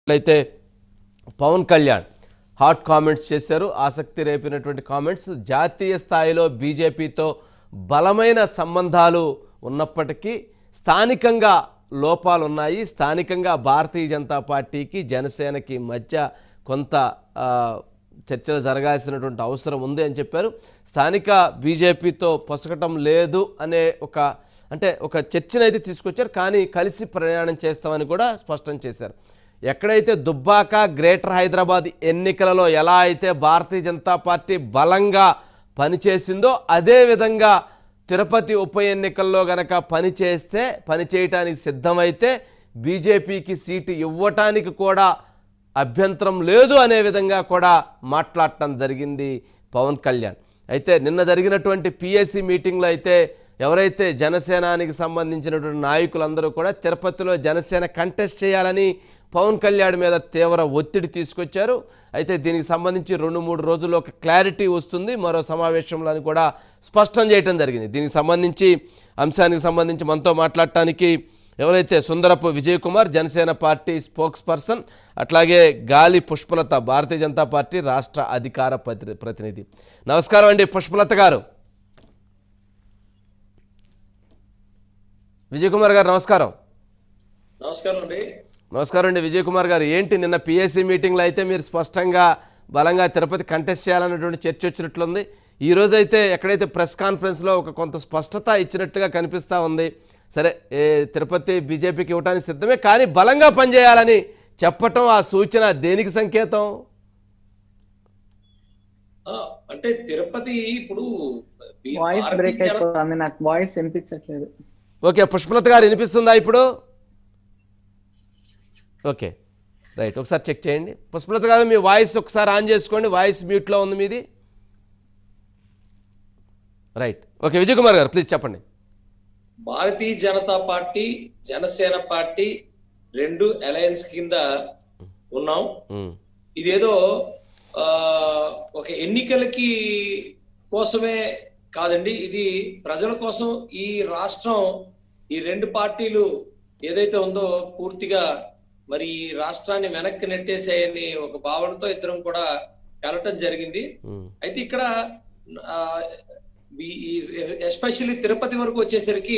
అయితే Pawan Kalyan hot comments చేశారు ఆసక్తి రేపినటువంటి కామెంట్స్ జాతీయ స్థాయిలో బీజేపీతో బలమైన సంబంధాలు ఉన్నప్పటికీ స్థానికంగా లోపాలు ఉన్నాయి స్థానికంగా భారతీయ జనతా పార్టీకి జనసేనకి మధ్య కొంత ఆ, చర్చలు జరగాల్సినటువంటి అవసరం ఉంది అని చెప్పారు స్థానిక బీజేపీతో పొసగటం లేదు అనే ఒక అంటే ఒక చర్చను అయితే తీసుకొచ్చారు కానీ కలిసి ప్రయాణం చేస్తామని కూడా స్పష్టం చేశారు ఎక్కడైతే దుబ్బాక గ్రేటర్ హైదరాబాద్ ఎన్నికలలో ఎలా అయితే భారతీయ జనతా పార్టీ బలంగా పనిచేసిందో అదే విధంగా తిరుపతి ఉప ఎన్నికల్లో గనక పని చేస్తే పని చేయటానికి సిద్ధమైతే బీజేపీకి సీటు ఇవ్వటానికి కూడా అభ్యంతరం లేదు అనే విధంగా కూడా మాట్లాడటం జరిగింది పవన్ కళ్యాణ్ అయితే నిన్న జరిగినటువంటి పిఎస్సి మీటింగ్లో అయితే ఎవరైతే జనసేనానికి సంబంధించినటువంటి నాయకులందరూ కూడా తిరుపతిలో జనసేన కంటెస్ట్ చేయాలని పవన్ కళ్యాణ్ మీద తీవ్ర ఒత్తిడి తీసుకొచ్చారు అయితే దీనికి సంబంధించి రెండు మూడు రోజుల్లో ఒక క్లారిటీ వస్తుంది మరో సమావేశంలో అని కూడా స్పష్టం చేయటం జరిగింది దీనికి సంబంధించి అంశానికి సంబంధించి మనతో మాట్లాడటానికి ఎవరైతే Sundarapu Vijay Kumar Janasena party spokesperson అట్లాగే గాలి పుష్పలత భారతీయ జనతా పార్టీ రాష్ట్ర అధికార ప్రతి ప్రతినిధి నమస్కారం అండి పుష్పలత గారు విజయ్ కుమార్ గారు నమస్కారం నమస్కారం అండి నమస్కారం అండి విజయ్ కుమార్ గారు ఏంటి నిన్న పిఎస్సి మీటింగ్లో అయితే మీరు స్పష్టంగా బలంగా తిరుపతి కంటెస్ట్ చేయాలన్నటువంటి చర్చ వచ్చినట్లుంది ఈ రోజు అయితే ఎక్కడైతే ప్రెస్ కాన్ఫరెన్స్లో ఒక కొంత స్పష్టత ఇచ్చినట్టుగా కనిపిస్తూ ఉంది సరే ఏ తిరుపతి బీజేపీకి ఇవ్వడానికి సిద్ధమే కానీ బలంగా పనిచేయాలని చెప్పటం ఆ సూచన దేనికి సంకేతం ఆ, అంటే తిరుపతి ఇప్పుడు బి- వాయిస్ భారతీయ బ్రేక్ జన- అయిపోతుంది నాకు వాయిస్ వినిపించట్లేదు ఓకే పుష్పలత గారు వినిపిస్తుందా ఇప్పుడు ఓకే రైట్ ఒకసారి చెక్ చేయండి పుష్పలత గారు మీ వాయిస్ ఒకసారి ఆన్ చేసుకోండి వాయిస్ మ్యూట్లో ఉంది మీది రైట్ ఓకే విజయ్ కుమార్ గారు ప్లీజ్ చెప్పండి భారతీయ జనతా పార్టీ జనసేన పార్టీ రెండు అలయన్స్ కింద ఉన్నాం ఉమ్, ఇదేదో ఆ, ఒక ఎన్నికలకి కోసమే కాదండి ఇది ప్రజల కోసం ఈ రాష్ట్రం ఈ రెండు పార్టీలు ఏదైతే ఉందో పూర్తిగా మరి ఈ రాష్ట్రాన్ని వెనక్కి నెట్టేసాయని ఒక భావనతో ఇద్దరం కూడా వెళ్ళటం జరిగింది ఉమ్, అయితే ఇక్కడ ఎస్పెషల్లీ తిరుపతి వరకు వచ్చేసరికి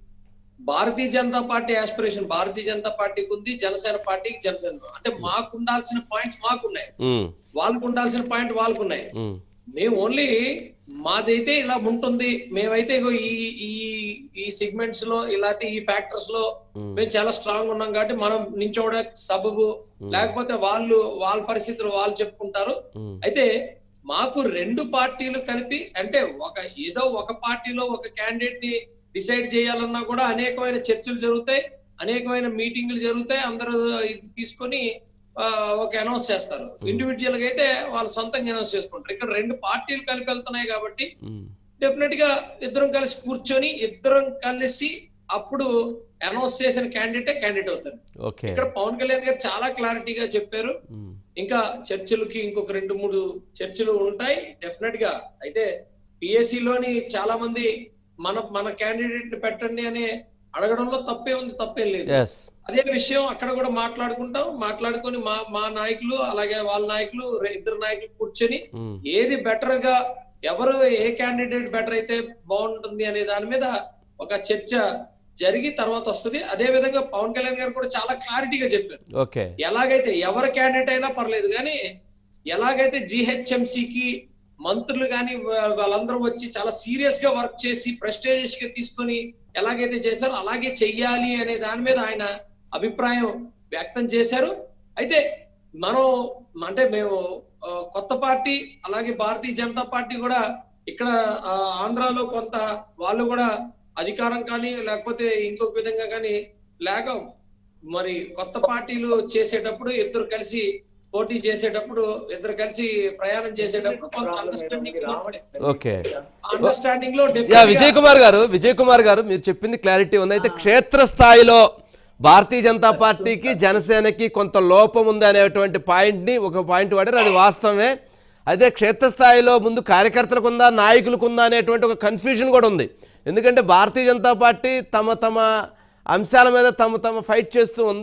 భారతీయ జనతా పార్టీ ఆస్పిరేషన్ భారతీయ జనతా పార్టీకి ఉంది జనసేన పార్టీకి జనసేన అంటే మాకు ఉండాల్సిన పాయింట్స్ మాకున్నాయి ఉమ్, వాళ్ళకు ఉండాల్సిన పాయింట్ వాళ్ళకు ఉన్నాయి ఉమ్, మేము ఓన్లీ మాదైతే ఇలా ఉంటుంది మేమైతే ఇగో ఈ ఈ ఈ సెగ్మెంట్స్ లో ఇలాంటి ఈ ఫ్యాక్టర్స్ లో ఉమ్, మేము చాలా స్ట్రాంగ్ ఉన్నాం కాబట్టి మనం నించోడ సబబు లేకపోతే వాళ్ళు వాళ్ళ పరిస్థితులు వాళ్ళు చెప్పుకుంటారు ఉమ్, అయితే మాకు రెండు పార్టీలు కలిపి అంటే ఒక ఏదో ఒక పార్టీలో ఒక క్యాండిడేట్ ని డిసైడ్ చేయాలన్నా కూడా అనేకమైన చర్చలు జరుగుతాయి అనేకమైన మీటింగ్లు జరుగుతాయి అందరూ ఇది తీసుకొని ఆ, ఒక అనౌన్స్ చేస్తారు ఇండివిజువల్ గా అయితే వాళ్ళు సొంతంగా అనౌన్స్ చేసుకుంటారు ఇక్కడ రెండు పార్టీలు కలిపి వెళ్తున్నాయి కాబట్టి ఉమ్, డెఫినెట్ గా ఇద్దరం కలిసి కూర్చొని ఇద్దరం కలిసి అప్పుడు అనౌన్స్ చేసిన క్యాండిడేటే క్యాండిడేట్ అవుతారు ఓకే ఇక్కడ పవన్ కళ్యాణ్ గారు చాలా క్లారిటీగా చెప్పారు ఉమ్, ఇంకా చర్చలకి ఇంకొక రెండు మూడు చర్చలు ఉంటాయి డెఫినెట్ గా అయితే పిఎస్సి లోని చాలా మంది మన మన క్యాండిడేట్ ని పెట్టండి అని అడగడంలో తప్పే ఉంది తప్పేం లేదు ఎస్ అదే విషయం అక్కడ కూడా మాట్లాడుకుంటాం మాట్లాడుకొని మా మా నాయకులు అలాగే వాళ్ళ నాయకులు రె- ఇద్దరు నాయకులు కూర్చొని ఉమ్, ఏది బెటర్ గా ఎవరు ఏ క్యాండిడేట్ బెటర్ అయితే బాగుంటుంది అనే దాని మీద ఒక చర్చ జరిగి తర్వాత వస్తుంది అదే విధంగా పవన్ కళ్యాణ్ గారు కూడా చాలా క్లారిటీగా చెప్పారు ఓకే ఎలాగైతే ఎవరి క్యాండిడేట్ అయినా పర్లేదు కానీ ఎలాగైతే జిహెచ్ఎంసికి మంత్రులు కానీ వాళ్ళందరూ వచ్చి చాలా సీరియస్ గా వర్క్ చేసి ప్రెస్టేజియస్ గా తీసుకొని ఎలాగైతే చేశారో అలాగే చెయ్యాలి అనే దాని మీద ఆయన అభిప్రాయం వ్యక్తం చేశారు అయితే మనం అంటే మేము ఆ, కొత్త పార్టీ అలాగే భారతీయ జనతా పార్టీ కూడా ఇక్కడ ఆ, ఆంధ్రాలో కొంత వాళ్ళు కూడా అధికారం కానీ లేకపోతే ఇంకొక విధంగా కానీ లేక మరి కొత్త పార్టీలు చేసేటప్పుడు ఇద్దరు కలిసి పోటీ చేసేటప్పుడు ఇద్దరు కలిసి ప్రయాణం చేసేటప్పుడు కొంత అండర్స్టాండింగ్ ఓకే అండర్స్టాండింగ్ లో యా definitely విజయ్ గా- కుమార్ గారు విజయ్ కుమార్ గారు మీరు చెప్పింది క్లారిటీ ఉంది అయితే క్షేత్రస్థాయిలో భారతీయ జనతా పార్టీకి జనసేనకి కొంత లోపం ఉంది అనేటువంటి పాయింట్ని ఒక పాయింట్ వాడారు అది వాస్తవమే అదే క్షేత్రస్థాయిలో ముందు కార్యకర్తలకు ఉందా నాయకులకు ఉందా అనేటువంటి ఒక కన్ఫ్యూజన్ కూడా ఉంది ఎందుకంటే భారతీయ జనతా పార్టీ తమ తమ అంశాల మీద తమ తమ ఫైట్ చేస్తూ ఉంది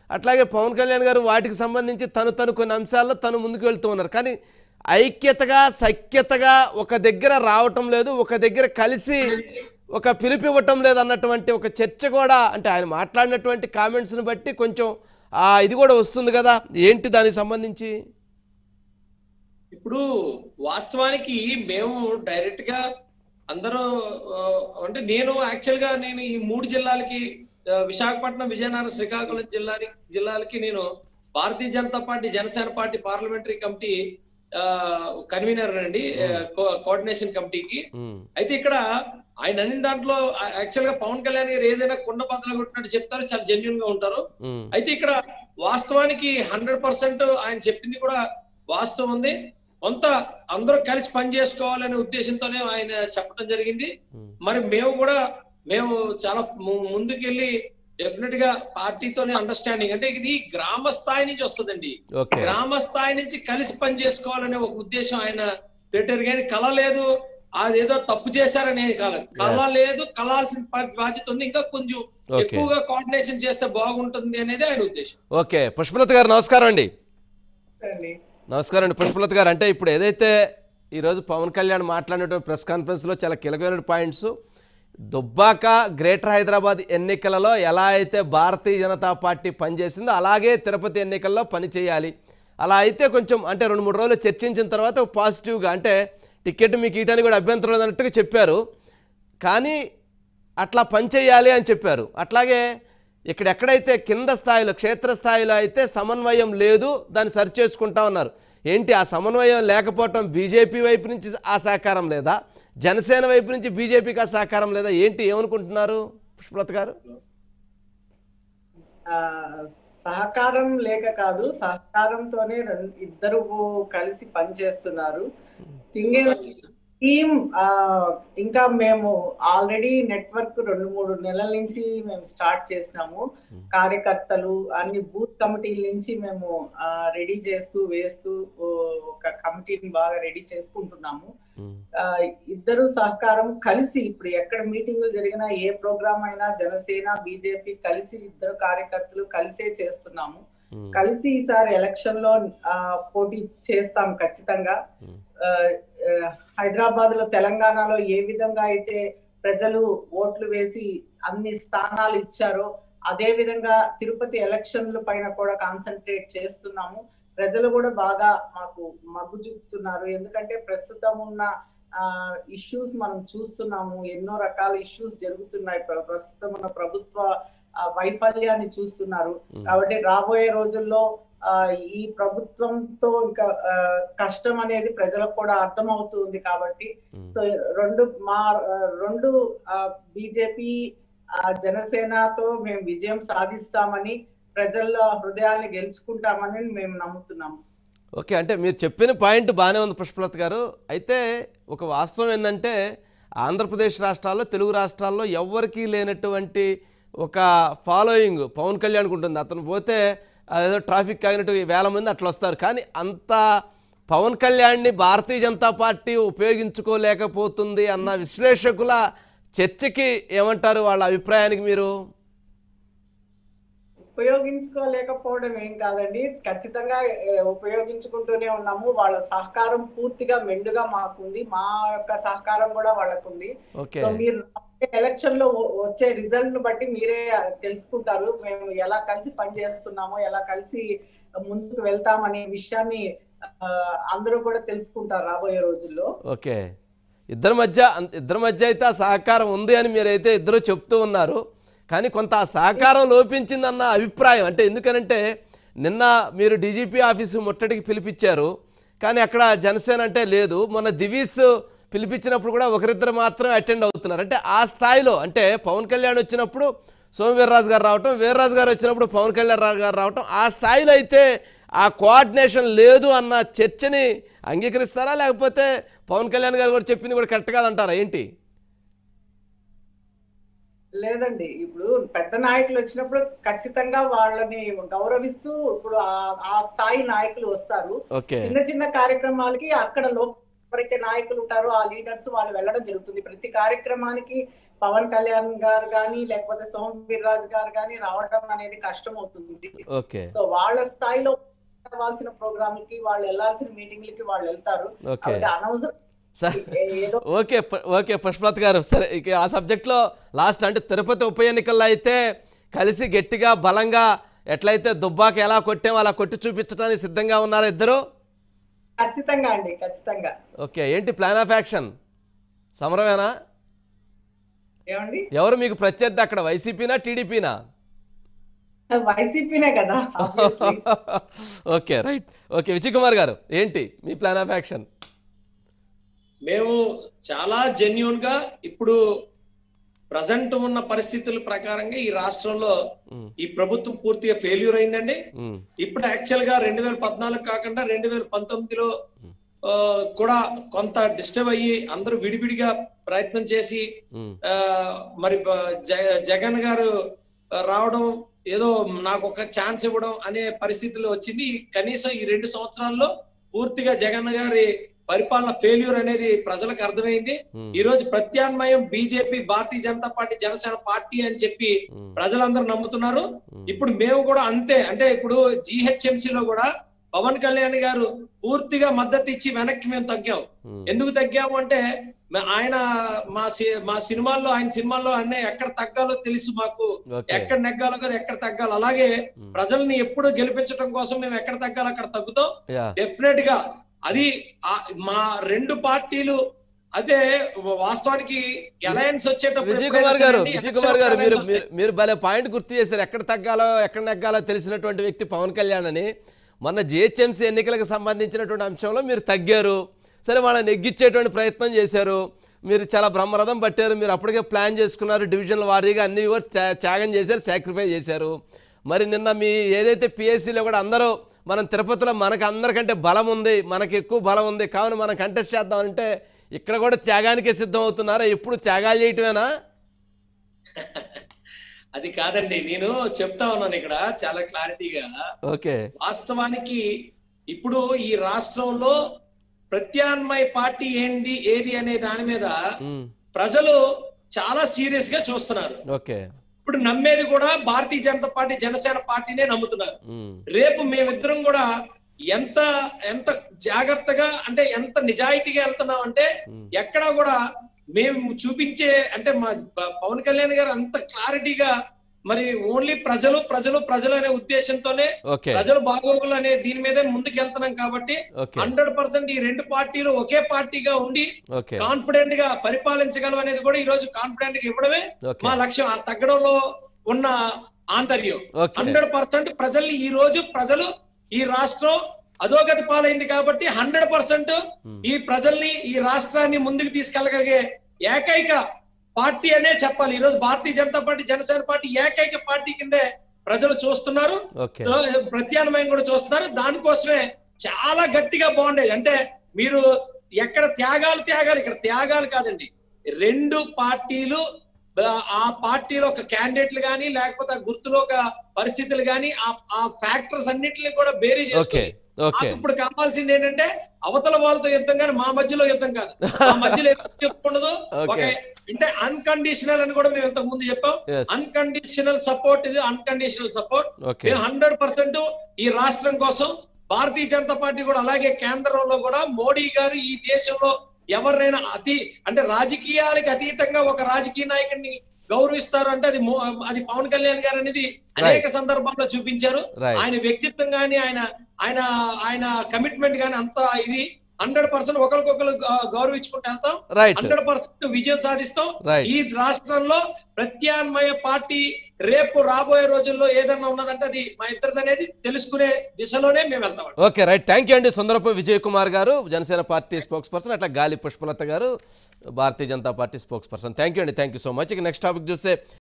అట్లాగే పవన్ కళ్యాణ్ గారు వాటికి సంబంధించి తను తను కొన్ని అంశాల్లో తను ముందుకు వెళ్తూ ఉన్నారు కానీ ఐక్యతగా సఖ్యతగా ఒక దగ్గర రావటం లేదు ఒక దగ్గర కలిసి ఒక పిలుపు ఇవ్వటం లేదు అన్నటువంటి ఒక చర్చ కూడా అంటే ఆయన మాట్లాడినటువంటి కామెంట్స్ని బట్టి కొంచెం ఆ ఇది కూడా వస్తుంది కదా ఏంటి దానికి సంబంధించి ఇప్పుడు వాస్తవానికి మేము డైరెక్ట్ గా అందరూ ఆ, అంటే నేను యాక్చువల్ గా నేను ఈ మూడు జిల్లాలకి ఆ, విశాఖపట్నం విజయనగరం శ్రీకాకుళం జిల్లాని జిల్లాలకి నేను Bharatiya Janata party Janasena party parliamentary committee convener అండి కో- కోఆర్డినేషన్ కమిటీకి ఉమ్, అయితే ఇక్కడ ఆయన అన్ని దాంట్లో యాక్చువల్ గా పవన్ కళ్యాణ్ గారు ఏదైనా కుండ బద్దలు కొట్టినట్టు చెప్తారు చాలా జెన్యున్ గా ఉంటారు ఉమ్, అయితే ఇక్కడ వాస్తవానికి హండ్రెడ్ పర్సెంట్ ఆయన చెప్పింది కూడా వాస్తవం ఉంది కొంత అందరూ కలిసి పని చేసుకోవాలనే ఉద్దేశంతోనే ఆయన చెప్పడం జరిగింది ఉమ్. మరి మేము కూడా మేము చాలా ము- ముందుకెళ్ళి డెఫినెట్ గా పార్టీతోనే అండర్స్టాండింగ్ అంటే ఇది గ్రామ స్థాయి నుంచి వస్తుందండి ఓకే గ్రామ స్థాయి నుంచి కలిసి పని చేసుకోవాలనే ఒక ఉద్దేశం ఆయన పెట్టారు కానీ కళ లేదు అదేదో తప్పు చేశారనే కాదు కళ లేదు కలాల్సిన ప- బాధ్యత ఉంది ఇంకా కొంచెం Okay. ఎక్కువగా కోఆర్డినేషన్ చేస్తే బాగుంటుంది అనేది ఆయన ఉద్దేశం ఓకే పుష్పలత గారు నమస్కారం అండి అండి నమస్కారం అండి పుష్పలత గారు అంటే ఇప్పుడు ఏదైతే ఈరోజు పవన్ కళ్యాణ్ మాట్లాడినటువంటి ప్రెస్ కాన్ఫరెన్స్లో చాలా కీలకమైన పాయింట్స్ దుబ్బాక గ్రేటర్ హైదరాబాద్ ఎన్నికలలో ఎలా అయితే భారతీయ జనతా పార్టీ పనిచేసిందో అలాగే తిరుపతి ఎన్నికల్లో పని చేయాలి అలా అయితే కొంచెం అంటే రెండు మూడు రోజులు చర్చించిన తర్వాత ఒక పాజిటివ్గా అంటే టికెట్ మీకు ఇయటానికి కూడా అభ్యంతరం లేదన్నట్టుగా చెప్పారు కానీ అట్లా పనిచేయాలి అని చెప్పారు అట్లాగే ఇక్కడ ఎక్కడైతే కింద స్థాయిలో క్షేత్ర స్థాయిలో అయితే సమన్వయం లేదు దాన్ని సరి చేసుకుంటా ఉన్నారు ఏంటి ఆ సమన్వయం లేకపోవటం బీజేపీ వైపు నుంచి ఆ సహకారం లేదా జనసేన వైపు నుంచి బీజేపీకి ఆ సహకారం లేదా ఏంటి ఏమనుకుంటున్నారు పుష్పలత గారు ఆ, సహకారం లేక కాదు సహకారంతోనే రెండు ఇద్దరు కలిసి పనిచేస్తున్నారు థింగ్ టీమ్ ఇంకా మేము ఆల్రెడీ నెట్వర్క్ రెండు మూడు నెలల నుంచి మేము స్టార్ట్ చేసినాము కార్యకర్తలు అన్ని బూత్ కమిటీల నుంచి మేము రెడీ చేస్తూ వేస్తూ ఓ, ఒక కమిటీని బాగా రెడీ చేసుకుంటున్నాము ఆ, ఇద్దరు సహకారం కలిసి ఇప్పుడు ఎక్కడ మీటింగులు జరిగినా ఏ ప్రోగ్రామ్ అయినా జనసేన బీజేపీ కలిసి ఇద్దరు కార్యకర్తలు కలిసే చేస్తున్నాము కలిసి ఈసారి ఎలక్షన్ లో ఆ, పోటీ చేస్తాం ఖచ్చితంగా ఆ, ఆ, హైదరాబాద్ లో తెలంగాణలో ఏ విధంగా అయితే ప్రజలు ఓట్లు వేసి అన్ని స్థానాలు ఇచ్చారో అదే విధంగా తిరుపతి ఎలక్షన్ల పైన కూడా కాన్సన్ట్రేట్ చేస్తున్నాము ప్రజలు కూడా బాగా మాకు మగ్గు చూపుతున్నారు ఎందుకంటే ప్రస్తుతం ఉన్న ఇష్యూస్ మనం చూస్తున్నాము ఎన్నో రకాల ఇష్యూస్ జరుగుతున్నాయి ప్ర- ప్రస్తుతం ఉన్న ప్రభుత్వ ఆ, వైఫల్యాన్ని చూస్తున్నారు కాబట్టి రాబోయే రోజుల్లో ఆ, ఈ ప్రభుత్వంతో ఇంకా ఆ, కష్టం అనేది ప్రజలకు కూడా అర్థమవుతుంది కాబట్టి సో రెండు మా ఆ, రెండు బీజేపీ జనసేనతో మేము విజయం సాధిస్తామని ప్రజల హృదయాల్ని గెలుచుకుంటామని మేము నమ్ముతున్నాము ఓకే అంటే మీరు చెప్పిన పాయింట్ బాగానే ఉంది పుష్పలత గారు అయితే ఒక వాస్తవం ఏంటంటే ఆంధ్రప్రదేశ్ రాష్ట్రాల్లో తెలుగు రాష్ట్రాల్లో ఎవ్వరికీ లేనటువంటి ఒక ఫాలోయింగ్ పవన్ కళ్యాణ్కి ఉంటుంది అతను పోతే అదేదో ట్రాఫిక్ ఆగినట్టు వేల మంది అట్లా వస్తారు కానీ అంత పవన్ కళ్యాణ్ని భారతీయ జనతా పార్టీ ఉపయోగించుకోలేకపోతుంది అన్న విశ్లేషకుల చర్చకి ఏమంటారు వాళ్ళ అభిప్రాయానికి మీరు ఉపయోగించుకోలేకపోవడం ఏం కాదండి ఖచ్చితంగా ఏ, ఉపయోగించుకుంటూనే ఉన్నాము వాళ్ళ సహకారం పూర్తిగా మెండుగా మాకుంది మా యొక్క సహకారం కూడా వాళ్ళకుంది ఓకే సో మీరు ఎలక్షన్ లో వ- వచ్చే రిజల్ట్ ను బట్టి మీరే తెలుసుకుంటారు మేము ఎలా కలిసి పనిచేస్తున్నామో ఎలా కలిసి ముందుకు వెళ్తామనే విషయాన్ని ఆ, అందరూ కూడా తెలుసుకుంటారు రాబోయే రోజుల్లో ఓకే ఇద్దరి మధ్య అంత- ఇద్దరి మధ్య అయితే ఆ సహకారం ఉంది అని మీరైతే ఇద్దరు చెప్తూ ఉన్నారు కానీ కొంత ఆ సహకారం లోపించిందన్న అభిప్రాయం అంటే ఎందుకనంటే నిన్న మీరు డీజీపీ ఆఫీసు ముట్టడికి పిలిపించారు కానీ అక్కడ జనసేన అంటే లేదు మొన్న దివీస్ పిలిపించినప్పుడు కూడా ఒకరిద్దరు మాత్రమే అటెండ్ అవుతున్నారు అంటే ఆ స్థాయిలో అంటే పవన్ కళ్యాణ్ వచ్చినప్పుడు సోము వీర్రాజు గారు రావటం వీర్రాజు గారు వచ్చినప్పుడు పవన్ కళ్యాణ్ రావు గారు రావటం ఆ స్థాయిలో అయితే ఆ కోఆర్డినేషన్ లేదు అన్న చర్చని అంగీకరిస్తారా లేకపోతే పవన్ కళ్యాణ్ గారు కూడా చెప్పింది కూడా కరెక్ట్ కాదంటారా ఏంటి లేదండి ఇప్పుడు పెద్ద నాయకులు వచ్చినప్పుడు ఖచ్చితంగా వాళ్ళని గౌరవిస్తూ ఇప్పుడు ఆ- ఆ స్థాయి నాయకులు వస్తారు ఓకే చిన్న చిన్న కార్యక్రమాలకి అక్కడ లో ఎవరైతే నాయకులు ఉంటారో ఆ లీడర్స్ వాళ్ళు వెళ్ళడం జరుగుతుంది ప్రతి కార్యక్రమానికి పవన్ కళ్యాణ్ గారు కానీ లేకపోతే సోమ్ వీర్రాజ్ గారు కానీ రావడం అనేది కష్టం అవుతుంది ఓకే సో వాళ్ళ స్థాయిలో అవ్వాల్సిన ప్రోగ్రాంలకి వాళ్ళు వెళ్ళాల్సిన మీటింగ్లకి వాళ్ళు వెళ్తారు ఓకే కాబట్టి అనవసరం సరే ఏదో ఓకే ప- ఓకే పుష్పలత గారు సరే ఇక ఆ సబ్జెక్ట్లో లాస్ట్ అంటే తిరుపతి ఉప ఎన్నికల్లో అయితే కలిసి గట్టిగా బలంగా ఎట్లయితే దుబ్బాక ఎలా కొట్టామో అలా కొట్టి చూపించడానికి సిద్ధంగా ఉన్నారు ఇద్దరు ఖచ్చితంగా అండి ఖచ్చితంగా ఓకే ఏంటి ప్లాన్ ఆఫ్ యాక్షన్ సమరమేనా ఏమండి ఎవరు మీకు ప్రత్యర్థి అక్కడ వైసీపీనా టీడీపీనా వైసీపీనే కదా obviously. Okay right okay Vijay Kumar గారు ఏంటి మీ ప్లాన్ ఆఫ్ యాక్షన్ మేము చాలా జెన్యున్ గా ఇప్పుడు ప్రజెంట్ ఉన్న పరిస్థితుల ప్రకారంగా ఈ రాష్ట్రంలో ఈ ప్రభుత్వం పూర్తిగా ఫెయిల్యూర్ అయిందండి ఇప్పుడు యాక్చువల్ గా రెండు వేల పద్నాలుగు కాకుండా రెండు వేల పంతొమ్మిదిలో ఆ, కూడా కొంత డిస్టర్బ్ అయ్యి అందరూ విడివిడిగా ప్రయత్నం చేసి ఆ, మరి బ- జ- జగన్ గారు ఆ, రావడం ఏదో నాకు ఒక ఛాన్స్ ఇవ్వడం అనే పరిస్థితుల్లో వచ్చింది కనీసం ఈ రెండు సంవత్సరాల్లో పూర్తిగా జగన్ గారి పరిపాలన ఫెయిల్యూర్ అనేది ప్రజలకు అర్థమైంది ఈ రోజు ప్రత్యామ్నాయం BJP Bharatiya Janata party Janasena party అని చెప్పి ప్రజలందరూ నమ్ముతున్నారు ఇప్పుడు మేము కూడా అంతే అంటే ఇప్పుడు GHMC లో కూడా పవన్ కళ్యాణ్ గారు పూర్తిగా మద్దతు ఇచ్చి వెనక్కి మేము తగ్గాం ఎందుకు తగ్గాము అంటే మ- ఆయన మా సి- మా సినిమాల్లో ఆయన సినిమాల్లో అన్నీ ఎక్కడ తగ్గాలో తెలుసు మాకు ఓకే ఎక్కడ నెగ్గాలో కదా ఎక్కడ తగ్గాలి అలాగే ప్రజల్ని ఎప్పుడు గెలిపించడం కోసం మేము ఎక్కడ తగ్గాలో అక్కడ తగ్గుతాం యా డెఫినెట్ గా అది ఆ- మా రెండు పార్టీలు అదే వాస్తవానికి అలయన్స్ వచ్చేటప్పుడు విజయ్ ఎప్పుడైనా కుమార్ గారు సరే అండి, విజయ్ కుమార్ గారు election మీరు alliance వస్తాయి. మీరు- మీరు భలే పాయింట్ గుర్తు చేశారు ఎక్కడ తగ్గాలో ఎక్కడ నెగ్గాలో తెలిసినటువంటి వ్యక్తి పవన్ కళ్యాణ్ అని మొన్న జిహెచ్ఎంసీ ఎన్నికలకు సంబంధించినటువంటి అంశంలో మీరు తగ్గారు సరే వాళ్ళని నెగ్గించేటువంటి ప్రయత్నం చేశారు మీరు చాలా బ్రహ్మరథం పట్టారు మీరు అప్పటికే ప్లాన్ చేసుకున్నారు డివిజన్ల వారీగా అన్ని కూడా త్యా- త్యాగం చేశారు సాక్రిఫై చేశారు మరి నిన్న మీ ఏదైతే పిఎస్సీలో కూడా అందరూ మనం తిరుపతిలో మనకు అందరికంటే బలం ఉంది మనకి ఎక్కువ బలం ఉంది కావున మనం కంటెస్ట్ చేద్దామంటే ఇక్కడ కూడా త్యాగానికే సిద్ధం అవుతున్నారా ఎప్పుడు త్యాగాలు చేయటమేనా అది కాదండి నేను చెప్తా ఉన్నాను ఇక్కడ చాలా క్లారిటీగా ఓకే వాస్తవానికి ఇప్పుడు ఈ రాష్ట్రంలో ప్రత్యామ్నాయ పార్టీ ఏంటి ఏది అనే దాని మీద మ్మ్. ప్రజలు చాలా సీరియస్ గా చూస్తున్నారు ఓకే ఇప్పుడు నమ్మేది కూడా భారతీయ జనతా పార్టీ జనసేన పార్టీనే నమ్ముతున్నారు మ్మ్. రేపు మేమిద్దరం కూడా ఎంత ఎంత జాగ్రత్తగా అంటే ఎంత నిజాయితీగా వెళ్తున్నాం అంటే ఎక్కడా కూడా మేము చూపించే అంటే మా ప- పవన్ కళ్యాణ్ గారు అంత క్లారిటీగా మరి ఓన్లీ ప్రజలు ప్రజలు ప్రజలు అనే ఉద్దేశంతోనే ఓకే ప్రజలు బాగోగులు అనే దీని మీదే ముందుకు వెళ్తున్నాం కాబట్టి ఓకే హండ్రెడ్ పర్సెంట్ ఈ రెండు పార్టీలు ఒకే పార్టీగా ఉండి ఓకే కాన్ఫిడెంట్ గా పరిపాలించగలం అనేది కూడా ఈ రోజు కాన్ఫిడెంట్ గా ఇవ్వడమే ఓకే మా లక్ష్యం ఆ తగ్గడంలో ఉన్న ఆంతర్యం ఓకే హండ్రెడ్ పర్సెంట్ ప్రజల్ని ఈ రోజు ప్రజలు ఈ రాష్ట్రం అధోగతి పాలైంది కాబట్టి హండ్రెడ్ పర్సెంట్ ఈ ప్రజల్ని ఈ రాష్ట్రాన్ని ముందుకు తీసుకెళ్ళగలిగే ఏకైక పార్టీ అనే చెప్పాలి ఈ రోజు భారతీయ జనతా పార్టీ జనసేన పార్టీ ఏకైక పార్టీ కిందే ప్రజలు చూస్తున్నారు ఓకే ప్రత్యామ్నాయం కూడా చూస్తున్నారు దానికోసమే చాలా గట్టిగా బాగుండేది అంటే మీరు ఎక్కడ త్యాగాలు త్యాగాలు ఇక్కడ త్యాగాలు కాదండి రెండు పార్టీలు ఆ- ఆ పార్టీలో ఒక క్యాండిడేట్లు గాని లేకపోతే ఆ గుర్తులో ఒక పరిస్థితులు గాని ఆ ఆ ఫ్యాక్టర్స్ అన్నిటిని కూడా బేరీ ఓకే చేసుకుని ఓకే మాకు ఇప్పుడు కావాల్సింది ఏంటంటే అవతల వాళ్ళతో యుద్ధం కానీ మా మధ్యలో యుద్ధం కాదు మా మధ్యలో యుద్ధం ఉండదు ఒక Okay. అంటే అన్కండిషనల్ అని కూడా మేము ఇంతకు ముందు చెప్పాం Yes. అన్కండిషనల్ సపోర్ట్ ఇది అన్కండిషనల్ సపోర్ట్ ఓకే మేము హండ్రెడ్ పర్సెంట్ ఈ రాష్ట్రం కోసం భారతీయ జనతా పార్టీ కూడా అలాగే కేంద్రంలో కూడా మోడీ గారు ఈ దేశంలో ఎవరినైనా అతి అంటే రాజకీయాలకు అతీతంగా ఒక రాజకీయ నాయకుడిని గౌరవిస్తారు అంటే అది మో- అది పవన్ కళ్యాణ్ గారు అనేది అనేక సందర్భాల్లో చూపించారు Right. ఆయన వ్యక్తిత్వం గాని ఆయన ఆయన ఆయన కమిట్మెంట్ గాని అంత ఇది హండ్రెడ్ పర్సెంట్ ఒకరికొకరు గౌ- గౌరవించుకుంటూ వెళ్తాం రైట్ హండ్రెడ్ పర్సెంట్ విజయం సాధిస్తాం Right. ఈ రాష్ట్రంలో ప్రత్యామ్నాయ పార్టీ రేపు రాబోయే రోజుల్లో ఏదన్నా ఉన్నదంటే అది మా ఇద్దరిది అనేది తెలుసుకునే దిశలోనే మేము వెళ్తాం ఓకే రైట్ థ్యాంక్ యూ అండి సుందరపు విజయ్ కుమార్ గారు జనసేన పార్టీ స్పోక్స్ పర్సన్ అట్లా గాలి పుష్పలత గారు Bharatiya Janata party spokesperson thank you అండి థ్యాంక్ యూ సో మచ్ ఇక నెక్స్ట్ టాపిక్ చూస్తే